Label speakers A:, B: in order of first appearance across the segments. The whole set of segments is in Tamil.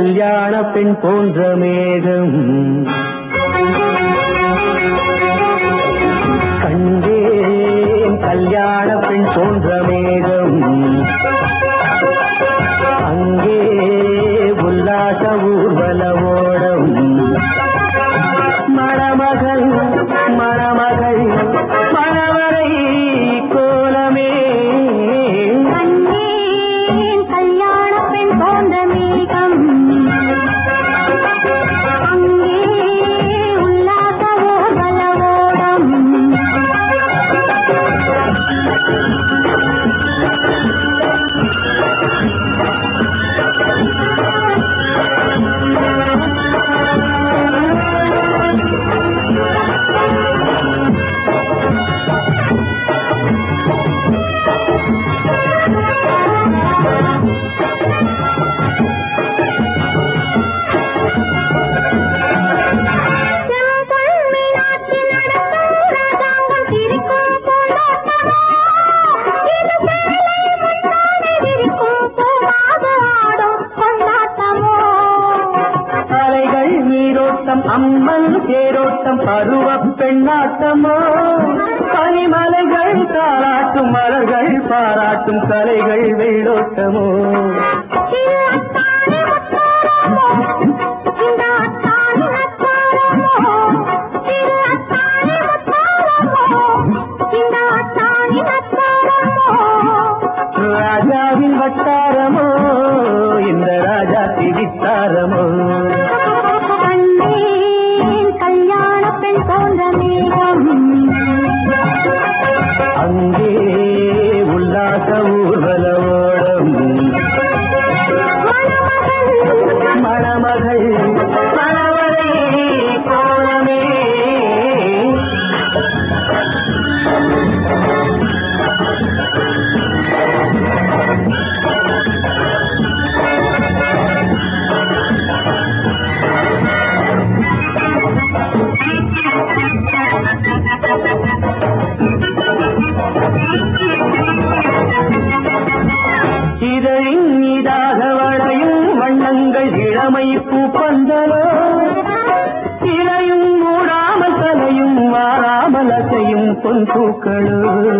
A: கல்யாண பெண் போன்ற மேகம் கண்டேன் கல்யாண பெண் போன்ற மேகம் அங்கே உல்லாச ஊர்வலமோடம் மணமகள் மணமகள் மணவரை கோலமே
B: கண்டேன் கல்யாண பெண் போன்ற மேகம் அங்கே உல்லாச ஊர்வலமோடம் செம்பொன் மீனாட்சி நடக்கும் ராஜாங்கம் சிரிக்கும் பூந்தோட்டமோ இது சேலை முந்தானை விரிக்கும் பூவாக ஆடும் கொண்டாட்டமோ
A: அலைகள் நீரோட்டம் அம்மன் தேரோட்டம் பருவ பெண்ணாட்டமோ பனிமலைகள் தாராட்டும் மலர்கள் பாராட்டும் கலைகள் வெள்ளோட்டமோ
B: இது அத்தாணி முத்தாரமோ இந்த அத்தாணி நத்தாரமோ இது அத்தாணி முத்தாரமோ இந்த அத்தாணி நத்தாரமோ
A: ராஜாவின் வட்டாரமோ இந்த ராஜா திவித்தாரமோ
B: கண்டேன் கல்யாண பெண் போன்ற மேகம்
A: அங்கே உல்லாச ஊர்வலோடம் மணமகள் மணவரை கோலமே இதழின் மீதாக வளையும் வண்ணங்கள் இளமை பூப்பந்தலோ இலையும் மூடாமல் தலையும் மாறாமல் அசையும் பொன் பூக்களோ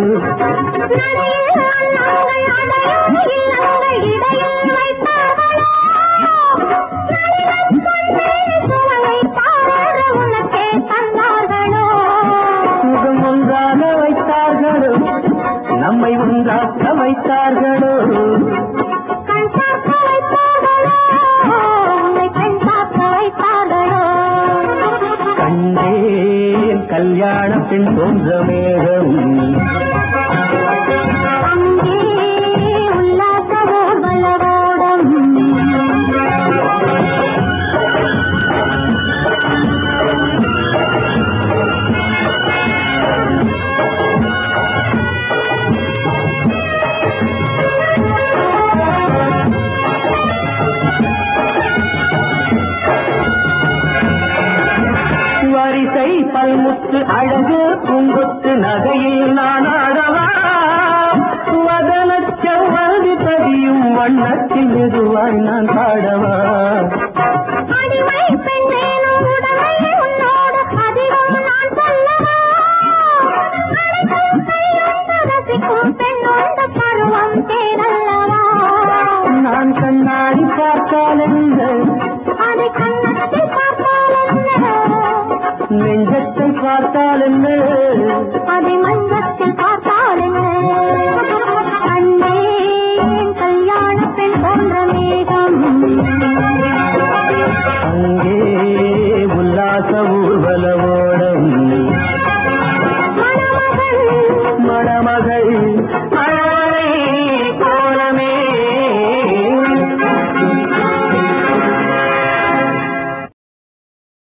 A: சுகம் ஒன்றாக வைத்தார்களோ நம்மை ஒன்றாக்க வைத்தார்களோ கண்டேன் கல்யாண பெண் போன்ற மேகம் வரிசை பல்முத்து அழகு பூங்கொத்து நகையில் நான் ஆடவா வதன செவ்வாது பதியும் வண்ணத்தில் மெதுவாய் நான் பாடவா
B: அடிமை பெண்ணேனும் உடமை உன்னோடு அதிகம் நான் சொல்லவா அழைக்கும் கையுண்டு ரசிக்கும் பெண்ணோடு பருவம் தேரல்லவா
A: நான் கண்ணாடி பார்த்தால் என்ன
B: அதை கண்ணத்தில் பார்த்தால் என்ன
A: நெஞ்சத்தை பார்த்தால் என்ன